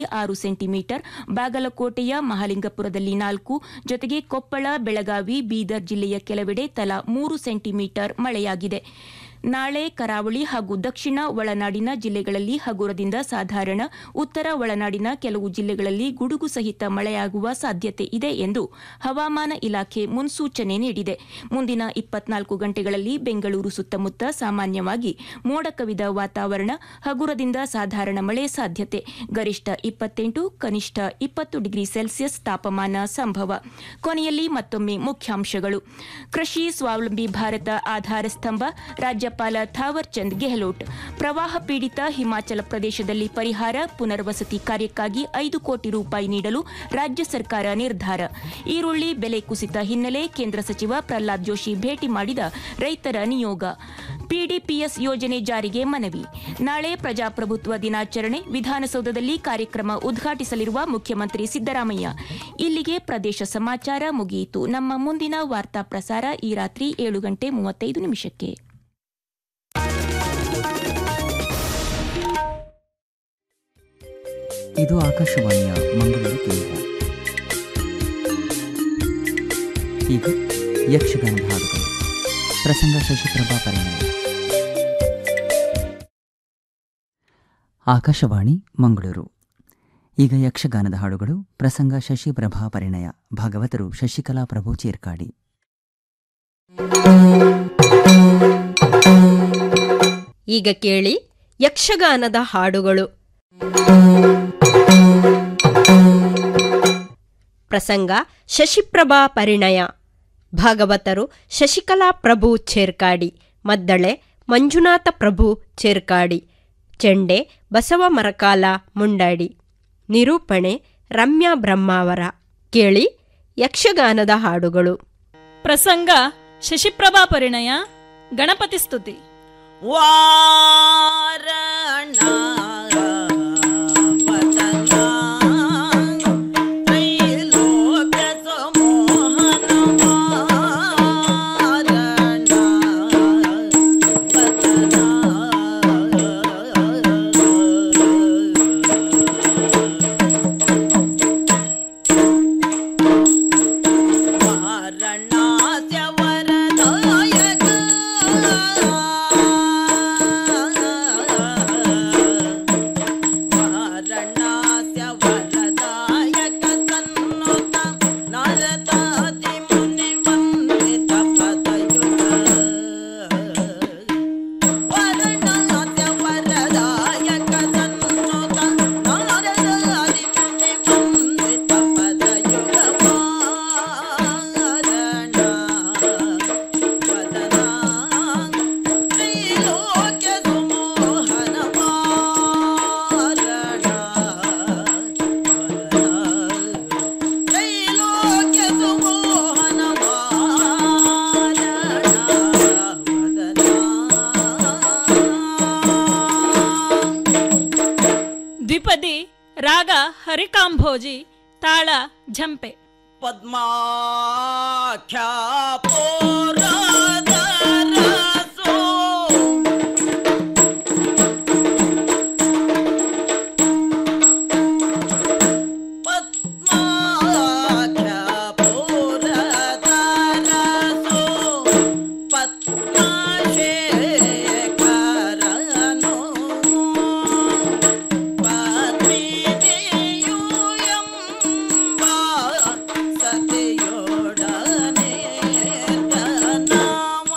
ಆರು ಸೆಂಟಿಮೀಟರ್ ಬಾಗಲಕೋಟೆಯ ಮಹಾಲಿಂಗಪುರದಲ್ಲಿ ನಾಲ್ಕು ಜೊತೆಗೆ ಕೊಪ್ಪಳ ಬೆಳಗಾವಿ ಬೀದರ್ ಜಿಲ್ಲೆಯ ಕೆಲವೆಡೆ ತಲಾ ಮೂರು ಸೆಂಟಿಮೀಟರ್ ಮಳೆಯಾಗಿದೆ ನಾಳೆ ಕರಾವಳಿ ಹಾಗೂ ದಕ್ಷಿಣ ಒಳನಾಡಿನ ಜಿಲ್ಲೆಗಳಲ್ಲಿ ಹಗುರದಿಂದ ಸಾಧಾರಣ ಉತ್ತರ ಒಳನಾಡಿನ ಕೆಲವು ಜಿಲ್ಲೆಗಳಲ್ಲಿ ಗುಡುಗು ಸಹಿತ ಮಳೆಯಾಗುವ ಸಾಧ್ಯತೆ ಇದೆ ಎಂದು ಹವಾಮಾನ ಇಲಾಖೆ ಮುನ್ಸೂಚನೆ ನೀಡಿದೆ ಮುಂದಿನ ಇಪ್ಪತ್ನಾಲ್ಕು ಗಂಟೆಗಳಲ್ಲಿ ಬೆಂಗಳೂರು ಸುತ್ತಮುತ್ತ ಸಾಮಾನ್ಯವಾಗಿ ಮೋಡ ಕವಿದ ವಾತಾವರಣ ಹಗುರದಿಂದ ಸಾಧಾರಣ ಮಳೆ ಸಾಧ್ಯತೆ ಗರಿಷ್ಠ ಇಪ್ಪತ್ತೆಂಟು ಕನಿಷ್ಠ ಇಪ್ಪತ್ತು ಡಿಗ್ರಿ ಸೆಲ್ಸಿಯಸ್ ತಾಪಮಾನ ಸಂಭವ ಕೊನೆಯಲ್ಲಿ ಮತ್ತೊಮ್ಮೆ ಮುಖ್ಯಾಂಶಗಳು ಕೃಷಿ ಸ್ವಾವಲಂಬಿ ಭಾರತ ಆಧಾರ ಸ್ತಂಭ ರಾಜ್ಯಪಾಲ ಥಾವರ್ ಚಂದ್ ಗೆಹ್ಲೋಟ್ ಪ್ರವಾಹ ಪೀಡಿತ ಹಿಮಾಚಲ ಪ್ರದೇಶದಲ್ಲಿ ಪರಿಹಾರ ಪುನರ್ವಸತಿ ಕಾರ್ಯಕ್ಕಾಗಿ ಐದು ಕೋಟಿ ರೂಪಾಯಿ ನೀಡಲು ರಾಜ್ಯ ಸರ್ಕಾರ ನಿರ್ಧಾರ ಈರುಳ್ಳಿ ಬೆಲೆ ಕುಸಿತ ಹಿನ್ನೆಲೆ ಕೇಂದ್ರ ಸಚಿವ ಪ್ರಹ್ಲಾದ್ ಜೋಶಿ ಭೇಟಿ ಮಾಡಿದ ರೈತರ ನಿಯೋಗ ಪಿಡಿಪಿಎಸ್ ಯೋಜನೆ ಜಾರಿಗೆ ಮನವಿ ನಾಳೆ ಪ್ರಜಾಪ್ರಭುತ್ವ ದಿನಾಚರಣೆ ವಿಧಾನಸೌಧದಲ್ಲಿ ಕಾರ್ಯಕ್ರಮ ಉದ್ಘಾಟಿಸಲಿರುವ ಮುಖ್ಯಮಂತ್ರಿ ಸಿದ್ದರಾಮಯ್ಯ ಇಲ್ಲಿಗೆ ಪ್ರದೇಶ ಸಮಾಚಾರ ಮುಗಿಯಿತು ನಮ್ಮ ಮುಂದಿನ ವಾರ್ತಾ ಪ್ರಸಾರ ಈ ರಾತ್ರಿ ಏಳು ಗಂಟೆ ಮೂವತ್ತೈದು ನಿಮಿಷಕ್ಕೆ ಇದು ಆಕಾಶವಾಣಿಯ ಮಂಗಳೂರು ಕೇಂದ್ರ ಈಗ ಯಕ್ಷಗಾನದ ಹಾಡುಗಳು ಪ್ರಸಂಗ ಶಶಿಪ್ರಭಾ ಪರಿಣಯ ಆಕಾಶವಾಣಿ ಮಂಗಳೂರು ಈಗ ಯಕ್ಷಗಾನದ ಹಾಡುಗಳು ಪ್ರಸಂಗ ಶಶಿಪ್ರಭಾ ಪರಿಣಯ ಭಾಗವತರು ಶಶಿಕಲಾ ಪ್ರಭು ಚೇರ್ಕಾಡಿ ಈಗ ಕೇಳಿ ಯಕ್ಷಗಾನದ ಹಾಡುಗಳು ಪ್ರಸಂಗ ಶಶಿಪ್ರಭಾ ಪರಿಣಯ ಭಾಗವತರು ಶಶಿಕಲಾ ಪ್ರಭು ಚೇರ್ಕಾಡಿ ಮದ್ದಳೆ ಮಂಜುನಾಥ ಪ್ರಭು ಚೇರ್ಕಾಡಿ ಚೆಂಡೆ ಬಸವ ಮರಕಾಲ ಮುಂಡಾಡಿ ನಿರೂಪಣೆ ರಮ್ಯಾ ಬ್ರಹ್ಮಾವರ ಕೇಳಿ ಯಕ್ಷಗಾನದ ಹಾಡುಗಳು ಪ್ರಸಂಗ ಶಶಿಪ್ರಭಾ ಪರಿಣಯ ಗಣಪತಿ ಸ್ತುತಿ ವಾರಣ ವದನ ತ್ರೈಲೋಕ್ಯ ಸಮೋಹನ ವಾರಣ ವಾರಣಾಸ್ಯ ವರದಾಯಕ ವಾರಣಾಸ್ಯ ವರದಾಯಕ ಸನ್ನುತ ನರತಾತಿ ಮುನಿ ವಂದಿತ ಪದಯುಗ ವಾರಣಾಸ್ಯ ವರದಾಯಕ ಸನ್ನುತ ನರತಾತಿ ಮುನಿ ವಂದಿತ ಪದಯುಗ ವಾರಣ ವದನ ತ್ರಿಲೋಕ್ಯ ಸುಮೋಹನ ವಾರಣ ತ್ರೈಲೋಕ್ಯ ಸುಮೋಹನ ವಾರಣ ದ್ವಿಪದಿ ರಾಗ ಹರಿಕಾಂಭೋಜಿ ತಾಳ ಝಂಪೆ ಪದ್ಮಾಖ್ಯಾ ಪೋರಾದರಸೋ ಪದ್ಮಾಖ್ಯಾ ಪೋರಾದರಸೋ ಪದ್ಮಶೇಖರನೋ ಸತಿಯೊಡನೆ ತನಾಮ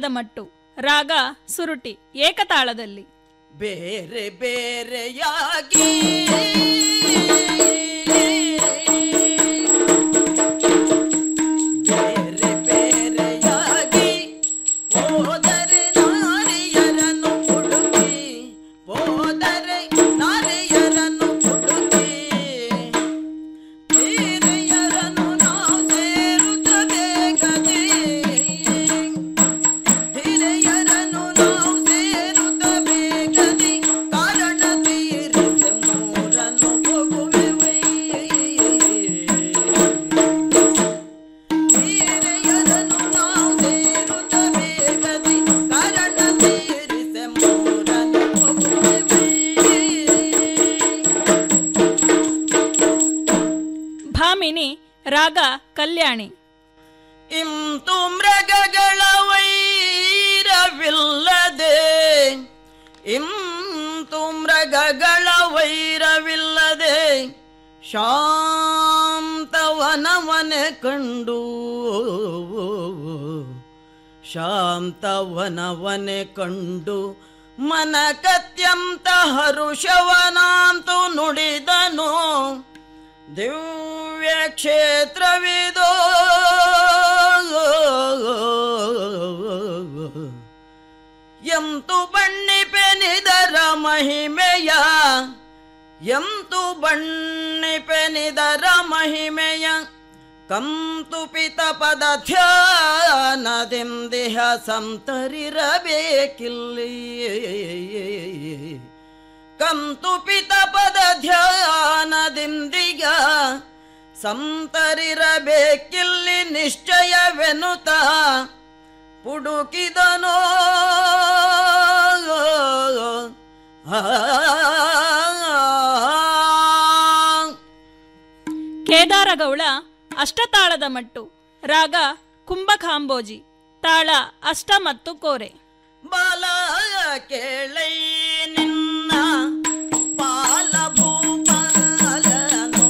ತಾಳದ ಮಟ್ಟು ರಾಗ ಸುರುಟಿ ಏಕತಾಳದಲ್ಲಿ ಬೇರೆ ಬೇರೆಯಾಗಿ ಬೇರೆ ಬೇರೆಯಾಗಿ ಹೋದರೆ ನಾರಿಯರನ್ನು ಹುಡುಕಿ ಹೋದರೆ ನಾರಿಯರನ್ನು ಹುಡುಕಿ ಹಿರಿಯರನ್ನು ನಾವು ಸೇರುತ್ತಬೇಕದೇ ಹಿರಿಯರನ್ನು ನಾವು ಸೇರುತ್ತಬೇಕದಿ ಕಾರಣ ತೀರಿಸ ಮೂರನ್ನು ಹೋಗುವೆವೈ ಹಿರಿಯರನ್ನು ನಾವು ಸೇರುತ್ತಬೇಕದಿ ಕಾರಣ ತೀರಿಸ ಮೂರನ್ನು ಹೋಗುವೆವೈ ಭಾಮಿನಿ ರಾಗ ಕಲ್ಯಾಣಿ ಇಂತು ಮೃಗಗಳ ವೈರವಿಲ್ಲದೆ ಇಂತು ಮೃಗಗಳ ವೈರವಿಲ್ಲದೆ ಶಾಂತವನವನೆ ಕಂಡು ಶಾಂತವನವನೆ ಕಂಡು ಮನ ಕತ್ಯಂತ ಹರುಷವನಾಂತು ನುಡಿದನು ದಿವ್ಯ ಕ್ಷೇತ್ರವಿದೋ ಎಂತು ಬಣ್ಣಿಪೆನಿದರ ಮಹಿಮೆಯ ಎಂತು ಬಣ್ಣಿಪೆನಿದರ ಮಹಿಮೆಯ ಕಂತು ಪಿತ ಪದ ಧ್ಯಾನದಿಂದಿಹ ಸಂತರಿರಬೇಕಿಲ್ಲಿ ಕಂತು ಪಿತ ಪದ ಧ್ಯಾನದಿಂದಿಗ ಸಂತರಿರಬೇಕಿಲ್ಲಿ ನಿಶ್ಚಯವೆನುತ ಪುಡುಕಿದನೋ ಆ ಕೇದಾರಗೌಳ ಅಷ್ಟತಾಳದ ಮಟ್ಟು ರಾಗ ಕುಂಭಕಾಂಬೋಜಿ ತಾಳ ಅಷ್ಟ ಮತ್ತು ಕೋರೆ ಬಾಲ ಕೇಳೈ ನಿನ್ನ ಪಾಲ ಭೂಪಾಲನೋ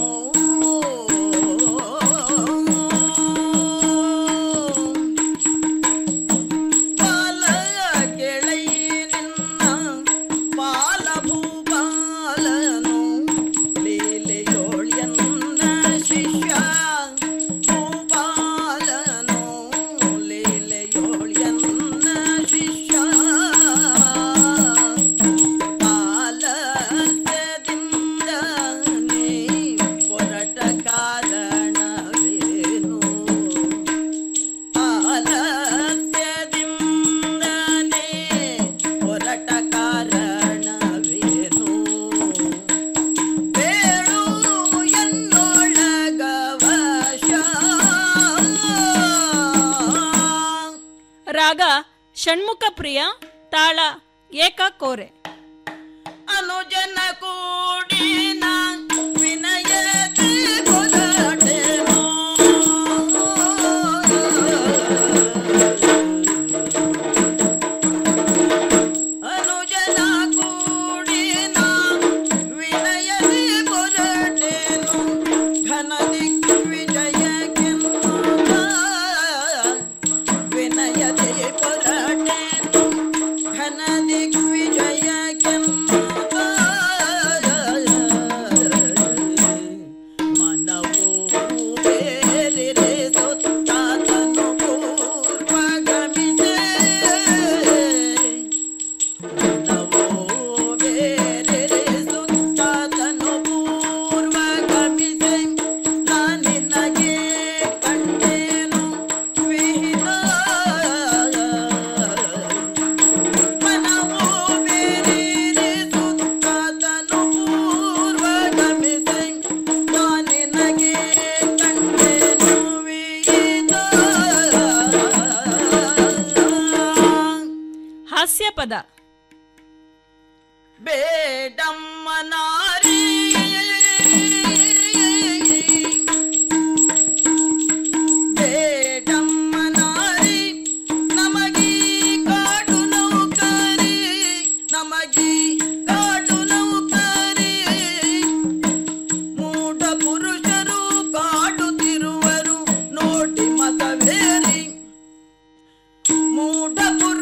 ಬಾಲ ಕೇಳೈ ನಿನ್ನ ಪಾಲ ಭೂಪಾಲನೋ ಲೀಲೆಯೋಳ್ಯನ್ನ ಶಿಷ್ಯ ಭೂಪಾಲನೋ ಲೀಲೆಯೋಳ್ಯನ್ನ ಶಿಷ್ಯ ಕಾಲದಿಂದ ನೀ ಹೊರಟ ಕಾರಣವೇನು ಆಲಸ್ಯದಿಂದ ನೀ ಹೊರಟ ಕಾರಣವೇನು ಬೇಡು ಎನ್ನೊಳಗವಶ ರಾಗ ಷಣ್ಮುಖ ಪ್ರಿಯ ತಾಳ ಏಕ ಕೋರೆ ಅನುಜನ ಕೂಡಿನ ವಿನಯತೆ ಹೊರಟೆನೋ. ಅನುಜನ ಕೂಡಿನ ವಿನಯತೆ ಹೊರಟೆನು. ಘನ ದಿಗ್ವಿಜಯಕ್ಕೆನ್ನುತ್ತ ವಿನಯತೆ ಹೊರಟೆನು. ಘನ ದಿಗ್ವಿಜಯಕ್ಕೆನ್ನುತ್ತ ಮನವು ಬೇರಿರೆ ಸುತ್ತಾತನು ಪೂರ್ವಗಮಿಸೆ ಮನವು ಬೇರಿರೆ ಸುತ್ತಾತನು ಪೂರ್ವಗಮಿಸೆ ನಾನಿನಗೆ ಕಂಡೇನು ವಿಹಿತ ಮನವು ಬೇರಿರೆ ಸುತ್ತಾತನು ಪೂರ್ವಗಮಿಸೆ ನಾನಿನಗೆ ಕಂಡೇನು ವಿಹಿತ ಹಾಸ್ಯ ಪದ ಬೇಡಮ್ಮನಾರಿ ಬೇಡಮ್ಮನಾರಿ ನಮಗೀ ಕಾಡು ನೌಕರಿ ನಮಗೀ ಕಾಡು ನೌಕರಿ ಮೂಢ ಪುರುಷರು ಕಾಡುತ್ತಿರುವರು ನೋಡಿ ಮತವೇರಿ ಮೂಢ ಪುರುಷರು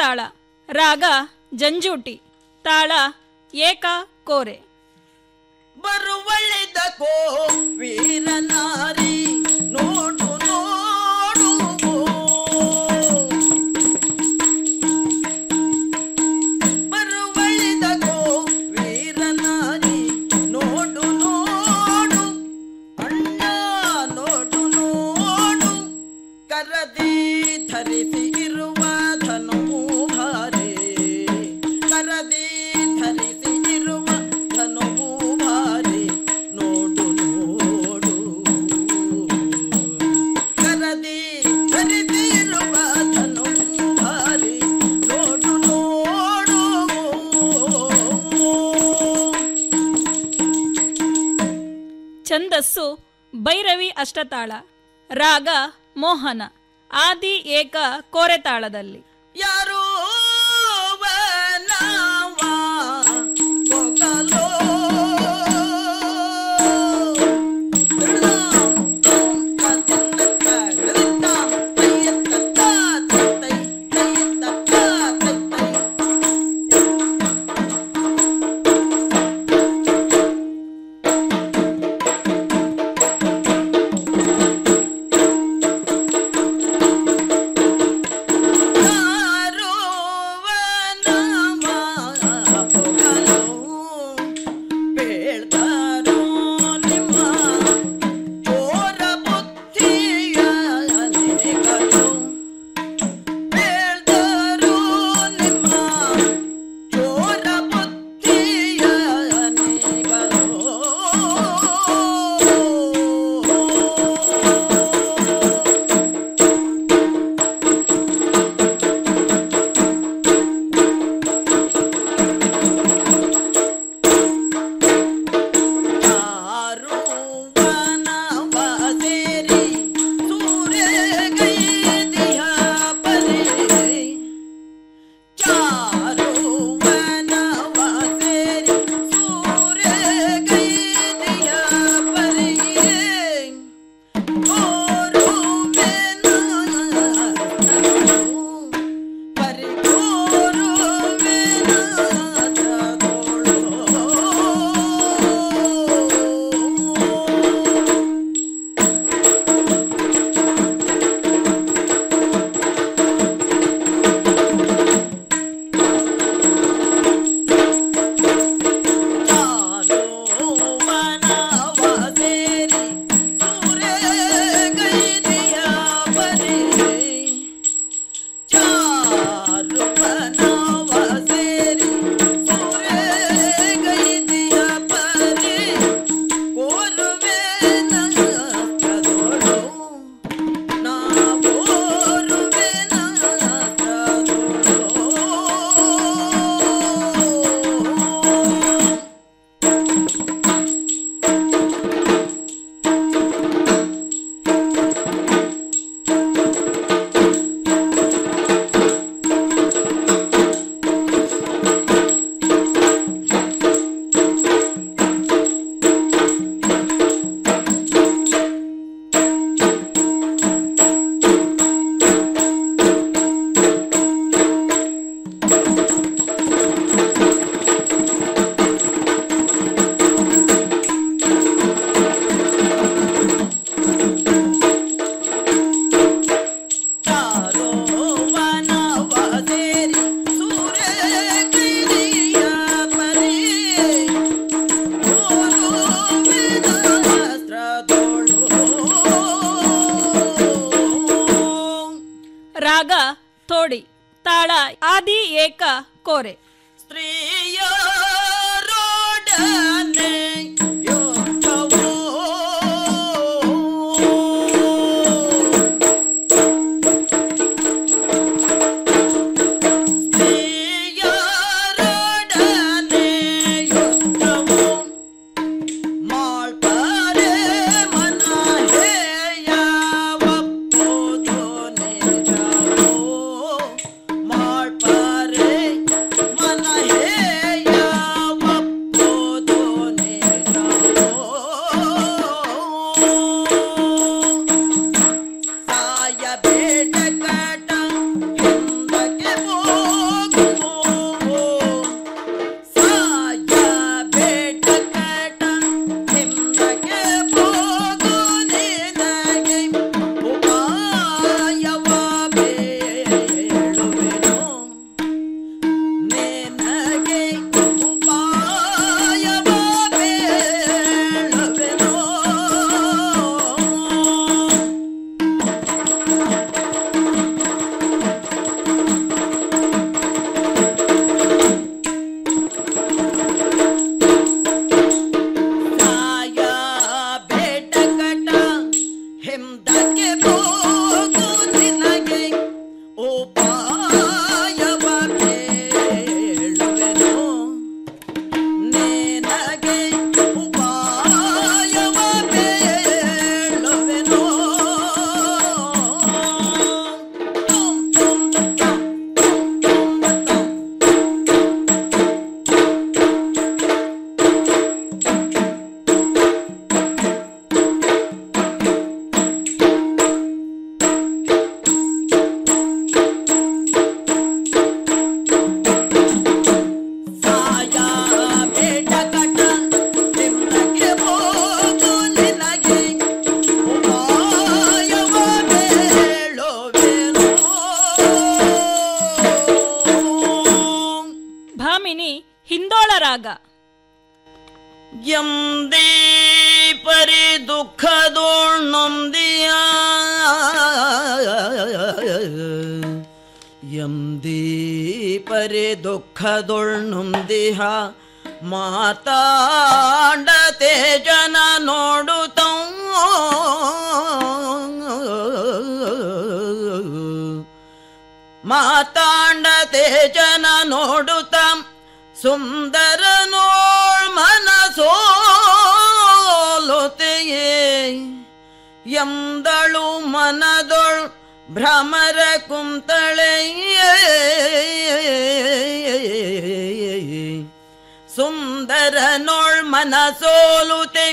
ತಾಳ ರಾಗ ಜಂಜೂಟಿ ತಾಳ ಏಕ ಕೋರೆ ಬರುವಳಿದ ಕೋ ವೀರನಾರಿ ನೋಡು ನೋಡು ಬರುವಳಿದ ಕೋ ವೀರನಾರಿ ನೋಡು ನೋಡು ಅಣ್ಣ ನೋಡು ನೋಡು ಕರದಿ ಧರಿಸಿ ಇರುವ ಧನುವು ಭಾರೆ ಕರದಿ ಧರಿಸಿ ಇರುವ ಧನುವು ಭಾರೆ ನೋಡು ನೋಡು ಕರದಿ ಧರಿಸಿ ಇರುವ ಧನುವು ಭಾರೆ ನೋಡು ನೋಡು ಛಂದಸ್ಸು ಭೈರವಿ ಅಷ್ಟತಾಳ ರಾಗ ಮೋಹನ ಆದಿ ಏಕ ಕೋರೆ ತಾಳದಲ್ಲಿ ಯಾರೋ ಬನವ ಹೋಗಲೋ ಯಾರೋ ಬನವ ಹೋಗಲೋ ಬೇಡ್ದಾರೋ ನಿಮ್ಮ ಚೋರ ಬುದ್ಧಿಯ ನೆನೆಗಳು ಬೇಡ್ದಾರೋ ನಿಮ್ಮ ಚೋರ ಬುದ್ಧಿಯ ನೆನೆಗಳು ಯಾರು ವನವ ಸೇರಿ ಸೂರ್ಯಗೈದಿಯ ಪರಿ ಚಾರು ವನವ ಸೇರಿ ಸೂರ್ಯಗೈದಿಯ ಪರಿ ಕೋರು ಪರಿ ಕೋರು ಸೇರಿ ಸೂರ್ಯಗೈದಿಯ ಪರಿ ಚಾರು ಬನವ ಸೇರಿ ಸೂರ್ಯಗೈದಿಯ ಪರಿ ಕೋರುವೆ ನಗದೊಳು ನಾವೋರುವೆ ನಗದೊಳು ಚಾರೋ ವನವ ಸೇರಿ ಸೂರ್ಯಗಿರಿಯ ಪರಿ ಮಿನಾಸ್ತ್ರದೊಳು ರಾಗ ತೋಡಿ ತಾಳ ಆದಿ ಏಕ ಕೋರೆ ಸ್ತ್ರೀಯರೊಡನೆ ಯೋಗವೋ ಸ್ತ್ರೀಯರೊಡನೆ ಯೋಗವೋ ಮಾಡ್ತಾರೆ ಮನ ಹೇಯವಪ್ಪುದು ನಿಜವೋ ಮಾಡ್ತಾರೆ ಮನ ಹೇ ಭಾಮಿನಿ ಹಿಂದೋಳ ರಾಗ ಎಂದೇ ಪರಿ ದುಃಖದೋಳ್ನೊಂದಿಯ ಎಂದೇ ಪರಿ ದುಃಖದೊಳ್ನೊಂದಿಹ ಮಾತಾಡತೆ ಜನ ನೋಡುತ್ತ ಮಾತಾಡತೆ ಜನ ನೋಡುತ್ತ ಸುಂದರ ನೋಳ್ ಮನಸೋಲುತೆಯೇ ಎಂದಳು ಮನದೊಳ್ ಭ್ರಮರ ಕುಂತಳೆಯೇ ಸುಂದರ ನೋಳ್ ಮನಸೋಲುತೆ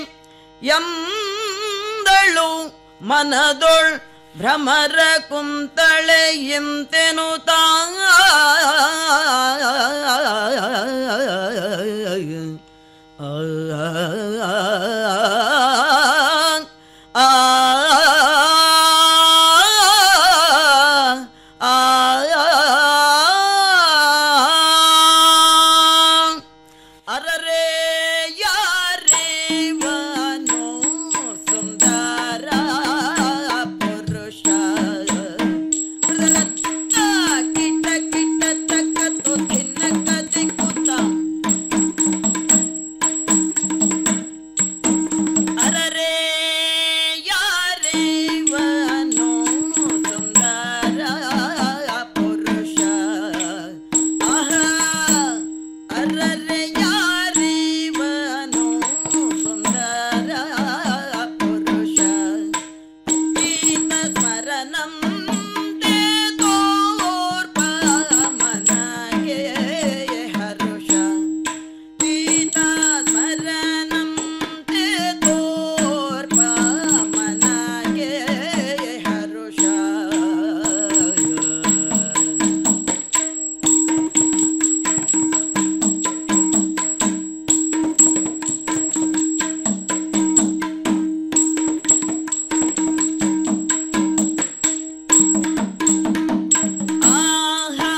ಎಂದಳು ಮನದೊಳ್ ಭ್ರಮರ ಕುಂತಳೆ ಎಂತೆನು ಅರರೆ ಯಾರೇವನು ಸುಂದರ ಪುರುಷ ಕಿಟ ಕಿಟ ತಕ್ಕತ್ತು ತಿನ್ನಕ ದಿಕ್ಕುತ್ತ ಅರರೆ ಯಾರೇವನು ಸುಂದರ ಪುರುಷ ಆಹಾ ಅರರೆ ಯಾರೇವನು ಸುಂದರ ಪುರುಷ ಗೀತ ಸ್ಮರಣಂ ತೇ ತೋರ್ಪ ಮನಗೆ ಹರುಷ ಗೀತ ಸ್ಮರಣಂ ತೇ ತೋರ್ಪ ಮನಗೆ ಹರುಷ ಆಹಾ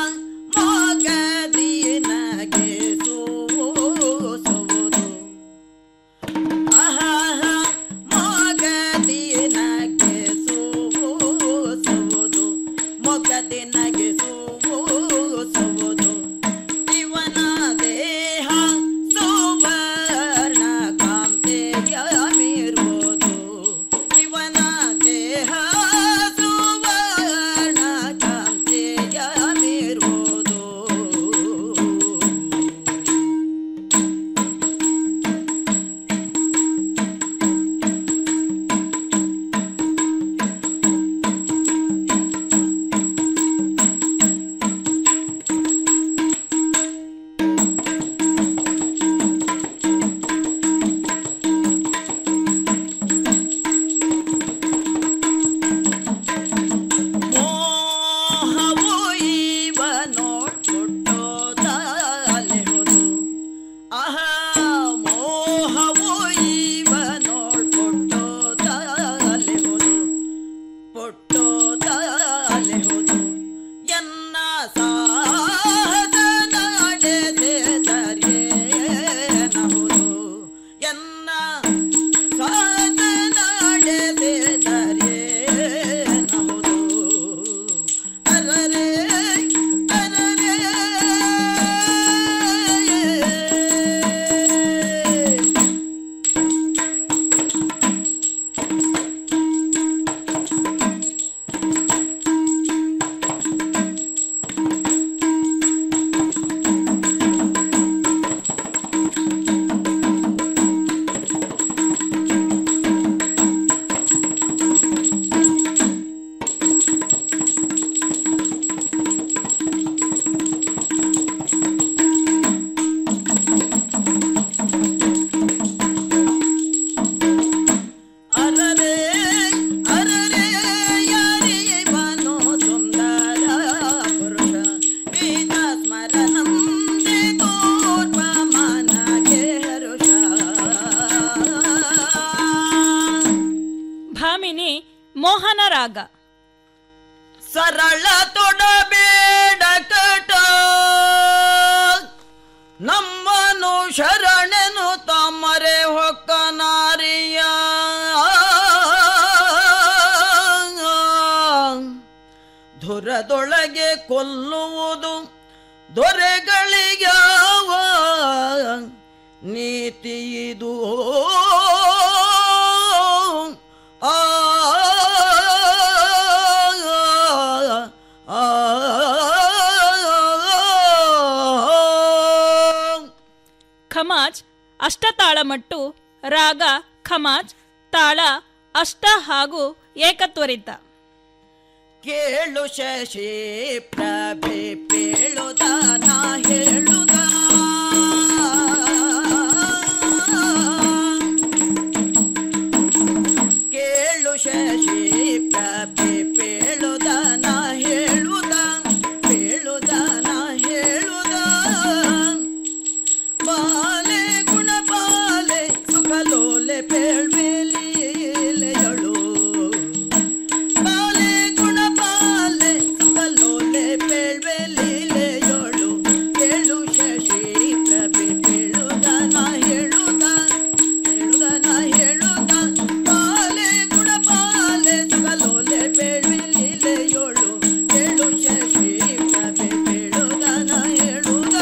ಮೊಗದಿನಗೆ ಸೋಸುವುದು ಆಹಾ ಮೊಗದಿನಗೆ ಸೋಸುವುದು ಮೊಗದಿನಗೆ ಸೋಸುವುದು ಇವನ ದೇಹ ಸುವರ್ಣ ಕಾಂತೆಯ ಮೀರುವುದು ಇವನ ದೇಹ ಸುವರ್ಣ ಕಾಂತೆಯ ಮೀರುವುದು ಮೋಹವು ಇವ ನೋಡ್ಕೊಟ್ಟೋದಲೆಹುದು ಆಹಾ ಮೋಹವು ಇವ ನೋಡ್ಕೊಟ್ಟೋದಲೆಹುದು ಪೊಟ್ಟೋದಲೆಹುದು ಎನ್ನ ಸಾಹಸ ನಡೆದೆದರೇನಹುದು ಎನ್ನ ಸಾಹಸ ನಡೆದೆದರೇನಹುದು ಅರರೆ ಅರರೆ ಅರರೆ ಅರರೆ ಯಾರಿವನು ಸುಂದರ ಪುರುಷ ಗೀತ ಸ್ಮರಣಂ ತೋರ್ಪ ಮನಗೆ ಹರುಷ ಭಾಮಿನಿ ಮೋಹನ ರಾಗ ಸರಳ ತೊಡಬೇಡ ಕಟ ಶರಣೆನು ತಮ್ಮರೆ ಹೊಕ್ಕ ನಾರಿಯ ಧುರದೊಳಗೆ ಕೊಲ್ಲುವುದು ದೊರೆಗಳಿಗಾವ ನೀತಿ ಇದು ಆ ಆ ಖಮಾಜ್ ಅಷ್ಟತಾಳಮಟ್ಟು ರಾಗ ಖಮಾಜ್ ತಾಳ ಅಷ್ಟ ಹಾಗೂ ಏಕತ್ವರಿತ ಕೇಳು ಶಶಿ ಪ್ರಭೆ ಪೇಳುದ ನಾ ಹೇಳುದ ಕೇಳು ಶಶಿ ಪ್ರಭೆ ಪೇಳುದ ನಾ ಹೇಳುದ ಪೇಳುದ ನಾ ಹೇಳುದ ಬಾಲೆ ಗುಣ ಬಾಲೆ ಸುಖಲೋಲೆ ಪೇಳ್ವೇಲಿಲೆಯಳು ಬಾಲೆ ಗುಣ ಬಾಲೆ ಸುಖಲೋಲೆ ಪೇಳ್ವೇಲಿಲೆಯಳು ಕೇಳು ಶಶಿ ಪ್ರಭೆ ಪೇಳುದ ನಾ ಹೇಳುದ ಹೇಳುದ ನಾ ಹೇಳುದ ಬಾಲೆ ಗುಣ ಬಾಲೆ ಸುಖಲೋಲೆ ಪೇಳ್ವೇಲಿಲೆಯಳು ಕೇಳು ಶಶಿ ಪ್ರಭೆ ಪೇಳುದ ನಾ ಹೇಳುದ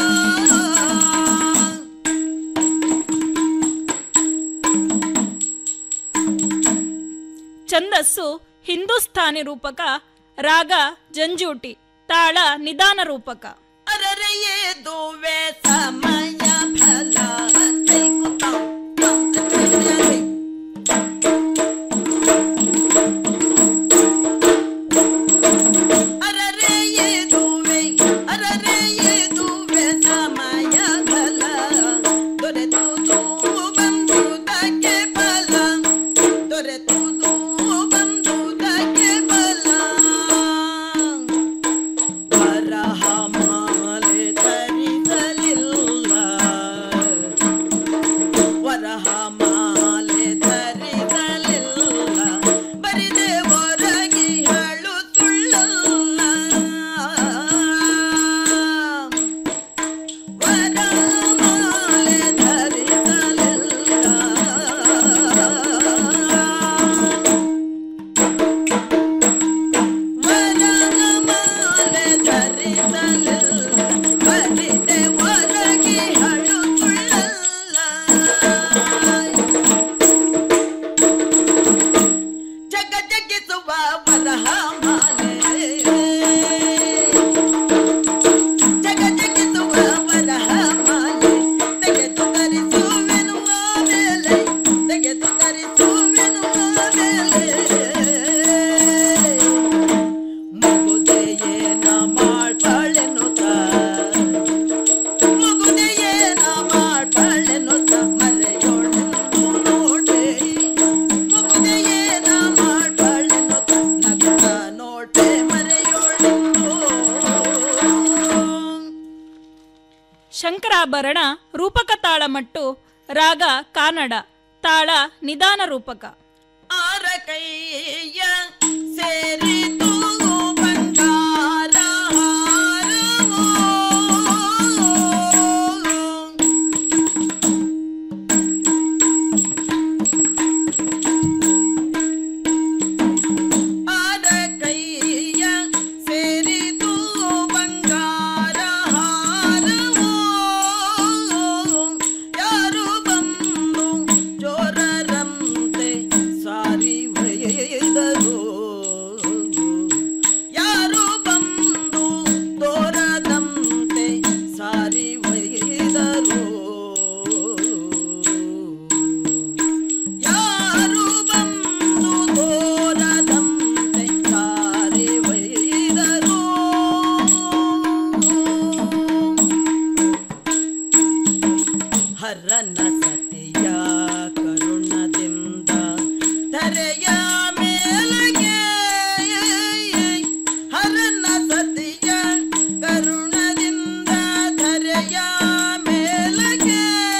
ಛಂದಸ್ಸು ಹಿಂದೂಸ್ಥಾನಿ ರೂಪಕ ರಾಗ ಜಂಜೂಟಿ ತಾಳ ನಿಧಾನ ರೂಪಕ ಅರರೆಯೇ ದುವೆ ಸಮಯ ಫಲ ಕೈಕುತಾಂ, ತಾಂ, ತತ್ವಜ್ಞಾನಿ. ಅರರೆಯೇ ದುವೆ, ಅರರೆಯೇ ದುವೆ ಸಮಯ ಫಲ ದೊರೆತುದು ಬಂದುದಕ್ಕೆ ಫಲ ದೊರೆತುದು ಬಂದುದಕ್ಕೆ ಫಲ ವರಹ ಮಾಲೆ ಧರಿಸಲಿಲ್ಲ ವರಹ ಮಾಲೆ ಧರಿಸಲಿಲ್ಲ ಬರಿದೆ ಹೊರಗಿ ಹೇಳುತ್ತುಳ್ಳಲ್ಲ ವರಹ ಮಾಲೆ ಧರಿಸಲಿಲ್ಲ ವರಮಾಲೆ ಧರಿಸಲಿಲ್ಲ, ಬರಿದೆ ಹೊರಗೆ ಹಳುಕುಳ್ಳಲ್ಲ. ಜಗ ಜಗಿಸುವ ವರಮಾಲೆ ಜಗ ಜಗಿಸುವ ವರಮಾಲೆ ತೆಗೆದು ಧರಿಸುವೆನು ಆಮೇಲೆ ತೆಗೆದು ಧರಿಸುವೆನು ಆಮೇಲೆ ಮುಗುದೆಯೇನ ಮಾಡ್ಬಾಳೆನುತ ಮುಗುದೆಯೇನ ಮಾಡ್ಬಾಳೆನುತ ಮರೆಯೋಳೆಂದು ನೋಡೆ ಮುಗುದೆಯೇನ ಮಾಡ್ಬಾಳೆನುತ ನಗುತ್ತ ನೋಡೆ ಮರೆಯೋಳೆಂದು ಶಂಕರಾಭರಣ ರೂಪಕ ತಾಳಮಟ್ಟು ರಾಗ ಕಾನಡ ತಾಳ ನಿಧಾನ ರೂಪಕ ಆರ ಕೈಯ ಸೇರಿತು ಬಂಗಾರ ಹಾರವೋ. ಆರ ಕೈಯ ಸೇರಿತು ಬಂಗಾರ ಹಾರವೋ. ಯಾರು ಬಂದು ಜೋರರಂತೆ ಸಾರಿ ಒಯ್ದರು ಯಾರು ಬಂದು ತೋರದಂತೆ ಸಾರಿ ಒಯ್ದರು ಯಾರು ಬಂದು ತೋರದಂತೆ ಸಾರಿ ಒಯ್ದರು ಹರನ ಸತಿಯ ಕರುಣದಿಂದ ಧರೆಯ ಮೇಲಗೆ ಹರನ ಸತಿಯ ಕರುಣದಿಂದ ಧರೆಯ ಮೇಲಗೆ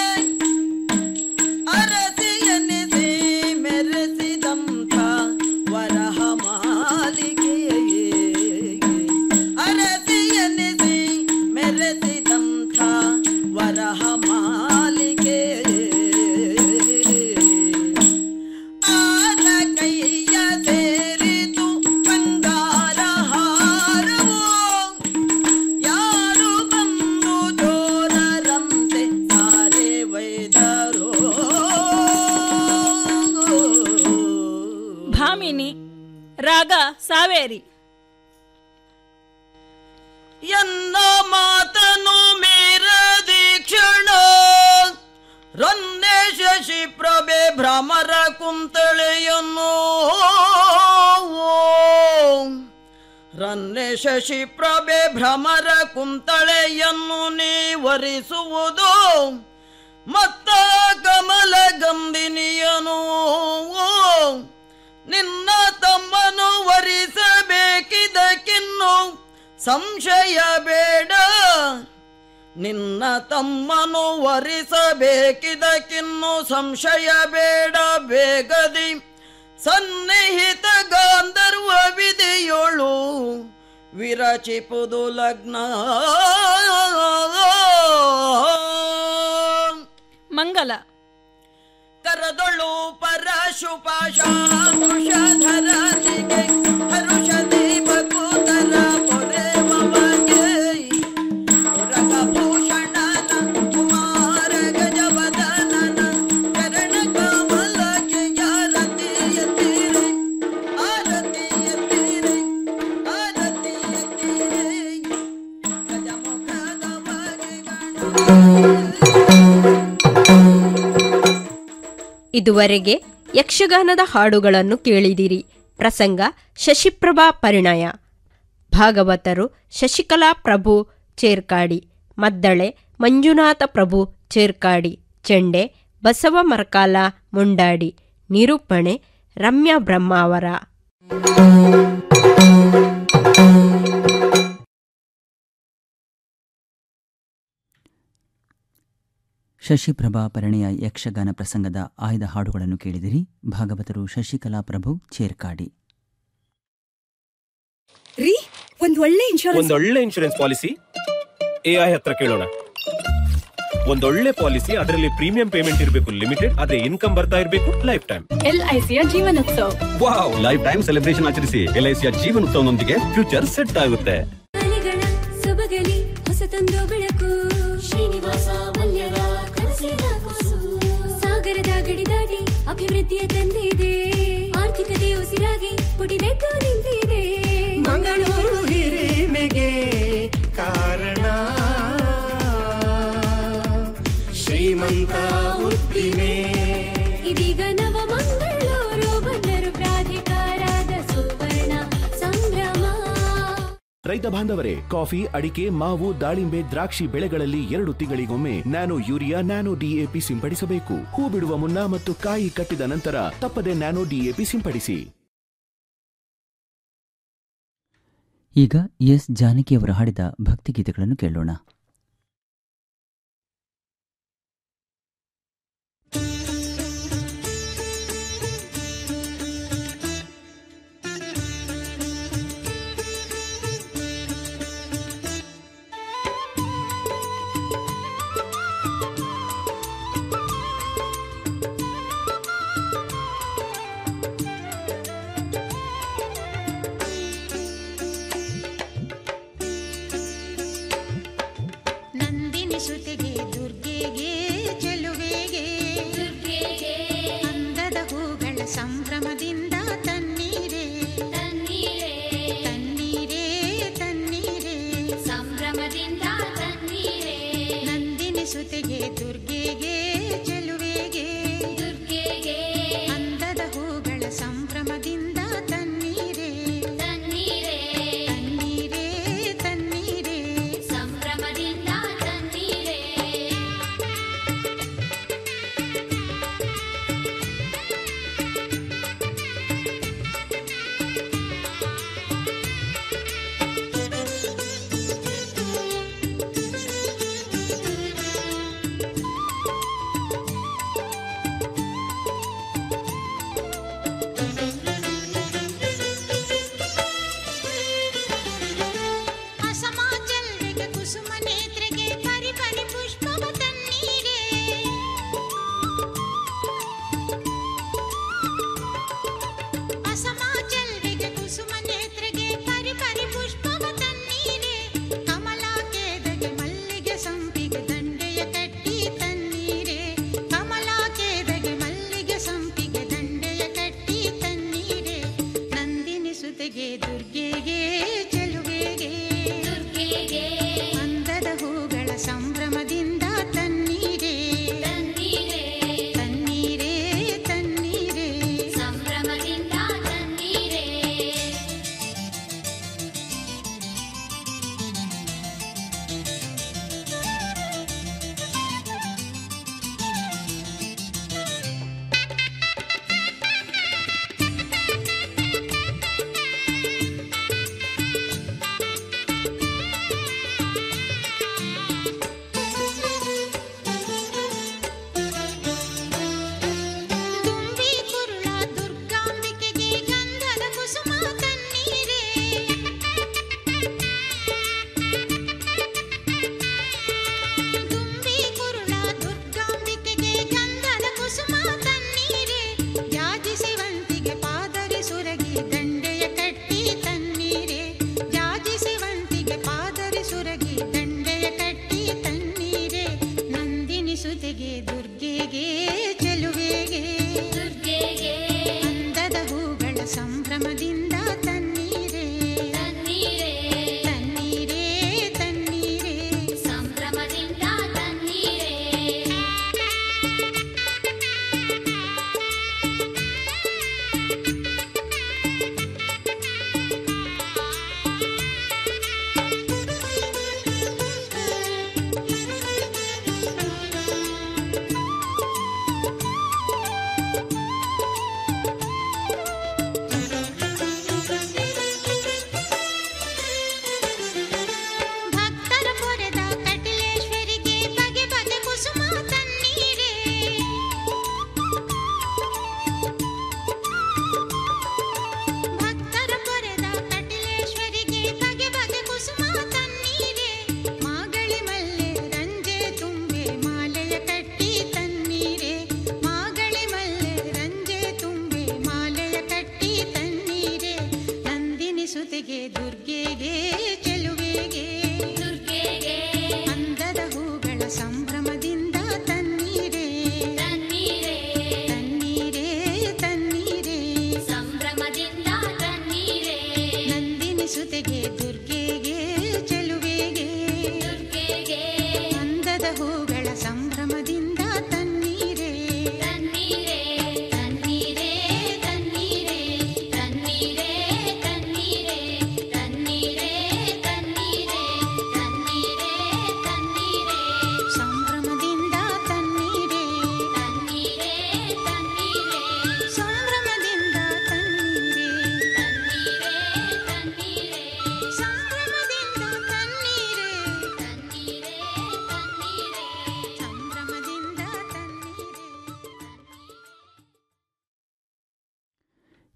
ಅರಸಿಯನಿಸಿ ಮೆರೆಸಿದಂಥ ವರಹ ಮಾಲಿಗೆ ಅರಸಿಯನಿಸಿ ಮೆರೆಸಿದಂಥ ವರಹ ಮಾಲಿಗೆ ಕಾವೇರಿ ಎನ್ನ ಮಾತನು ಮೀರದಿ ಕ್ಷಣ ರನ್ನೆ ಶಶಿ ಪ್ರಭೆ ಭ್ರಮರ ಕುಂತಳೆಯನ್ನು ರನ್ನೆ ಶಶಿ ಪ್ರಭೆ ಭ್ರಮರ ಕುಂತಳೆಯನ್ನು ನೀವರಿಸುವುದು ಮತ್ತ ಕಮಲ ಗಂಧಿನಿಯನು ನಿನ್ನ ತಮ್ಮನು ವರಿಸಬೇಕಿದಕ್ಕಿನ್ನು ಸಂಶಯ ಬೇಡ ನಿನ್ನ ತಮ್ಮನು ವರಿಸಬೇಕಿದಕ್ಕಿನ್ನು ಸಂಶಯ ಬೇಡ ಬೇಗದಿ ಸನ್ನಿಹಿತ ಗಾಂಧರ್ವ ವಿಧಿಯೊಳು ವಿರಚಿಪುದು ಲಗ್ನ ಮಂಗಲ ಕರದೊಳು ಪರಶುಪಾಶಾಧರನಿಗೆ ಹರುಷದಿ ಬಕುತರ ಪೊರೆವಗೆ ರಗಭೂಷಣನ ಕುಮಾರ ಗಜವದನನ ಚರಣ ಕಮಲಕ್ಕೆ ಆರತಿ ಎತ್ತೀರಿ ಆರತಿ ಎತ್ತೀರಿ ಆರತಿ ಎತ್ತೀರಿ ಗಜಮುಖದ ಬಗೆ ಇದುವರೆಗೆ ಯಕ್ಷಗಾನದ ಹಾಡುಗಳನ್ನು ಕೇಳಿದಿರಿ ಪ್ರಸಂಗ ಶಶಿಪ್ರಭಾ ಪರಿಣಯ ಭಾಗವತರು ಶಶಿಕಲಾ ಪ್ರಭು ಚೇರ್ಕಾಡಿ ಮದ್ದಳೆ ಮಂಜುನಾಥ ಪ್ರಭು ಚೇರ್ಕಾಡಿ ಚೆಂಡೆ ಬಸವ ಮರಕಾಲ ಮುಂಡಾಡಿ ನಿರೂಪಣೆ ರಮ್ಯಾ ಬ್ರಹ್ಮಾವರ ಶಶಿಪ್ರಭಾ ಪರಿಣಯ ಯಕ್ಷಗಾನ ಪ್ರಸಂಗದ ಆಯ್ದ ಹಾಡುಗಳನ್ನು ಕೇಳಿದಿರಿ ಭಾಗವತರು ಶಶಿಕಲಾ ಪ್ರಭು ಚೇರ್ಕಾಡಿ ರೀ ಒಂದ್ ಒಳ್ಳೆ ಇನ್ಶೂರೆನ್ಸ್ ಒಂದೊಳ್ಳೆ ಇನ್ಶೂರೆನ್ಸ್ ಪಾಲಿಸಿ ಎಐ ಹತ್ರ ಕೇಳೋಣ ಒಂದೊಳ್ಳೆ ಪಾಲಿಸಿ ಅದರಲ್ಲಿ ಪ್ರೀಮಿಯಂ ಪೇಮೆಂಟ್ ಇರಬೇಕು ಲಿಮಿಟೆಡ್ ಅದೇ ಇನ್ಕಮ್ ಬರ್ತಾ ಇರಬೇಕು ಲೈಫ್ ಟೈಮ್ ಎಲ್ಐಸಿಯ ಜೀವನೋತ್ಸವ ವಾವ್ ಲೈಫ್ ಟೈಮ್ ಸೆಲೆಬ್ರೇಷನ್ ಆಚರಿಸಿ ಎಲ್ಐಸಿಯ ಜೀವನೋತ್ಸವನೊಂದಿಗೆ ಫ್ಯೂಚರ್ ಸೆಟ್ ಆಗುತ್ತೆ ಅಲೆಗಳ ಸೊಬಗಲಿ ಹೊಸತೊಂದು ಬೆಳಕು ಶ್ರೀನಿವಾಸ ಮಲ್ಯರ ಕನಸಿನ ಕೂಸು ಸಾಗರದ ಗಡಿ ದಾಟಿ ಅಭಿವೃದ್ಧಿಯ ತಂದಿದೆ ಆರ್ಥಿಕತೆ ಉಸಿರಾಗಿ ಪುಟಿದೆದ್ದು ನಿಂತಿದೆ ಮಂಗಳೂರು ಹಿರಿಮೆಗೆ ಕಾರಣ ಶ್ರೀಮಂತ ಉದ್ದಿಮೆ ಇದೀಗ ನವ ಮಂಗಳೂರು ಬಂದರು ಪ್ರಾಧಿಕಾರದ ಸುವರ್ಣ ಸಂಭ್ರಮ ರೈತ ಬಾಂಧವರೇ ಕಾಫಿ ಅಡಿಕೆ ಮಾವು ದಾಳಿಂಬೆ ದ್ರಾಕ್ಷಿ ಬೆಳೆಗಳಲ್ಲಿ ಎರಡು ತಿಂಗಳಿಗೊಮ್ಮೆ ನ್ಯಾನೋ ಯೂರಿಯಾ ನ್ಯಾನೋ ಡಿಎಪಿ ಸಿಂಪಡಿಸಬೇಕು ಹೂ ಬಿಡುವ ಮುನ್ನ ಮತ್ತು ಕಾಯಿ ಕಟ್ಟಿದ ನಂತರ ತಪ್ಪದೆ ನ್ಯಾನೋ ಡಿಎಪಿ ಸಿಂಪಡಿಸಿ ಈಗ ಎಸ್ ಜಾನಕಿಯವರು ಹಾಡಿದ ಭಕ್ತಿಗೀತೆಗಳನ್ನು ಕೇಳೋಣ ನಂದಿನಿ ಸುತೆಗೆ ದುರ್ಗೆಗೆ ಚೆಲುವೆಗೆ ಅಂದದ ಹೂಗಳ ಸಂಭ್ರಮದಿಂದ ತನ್ನೀರೇ ತನ್ನೀರೇ ತನ್ನೀರೇ ತನ್ನೀರೇ ಸಂಭ್ರಮದಿಂದ ತನ್ನೀರೇ ನಂದಿನಿ ಸುತೆಗೆ ದುರ್ಗೆಗೆ ಚೆಲುವೆಗೆ ದುರ್ಗೆಗೆ ಅಂದದ ಹೂಗಳ ಸಂಭ್ರಮದಿಂದ ತನ್ನೀರೇ ತನ್ನೀರೇ ತನ್ನೀರೇ ತನ್ನೀರೇ ಸಂಭ್ರಮದಿಂದ ತನ್ನೀರೇ ಿ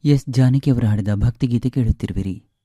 ಎಸ್ ಜಾನಕಿ ಅವರು ಹಾಡಿದ ಭಕ್ತಿಗೀತೆ ಕೇಳುತ್ತಿರುವಿರಿ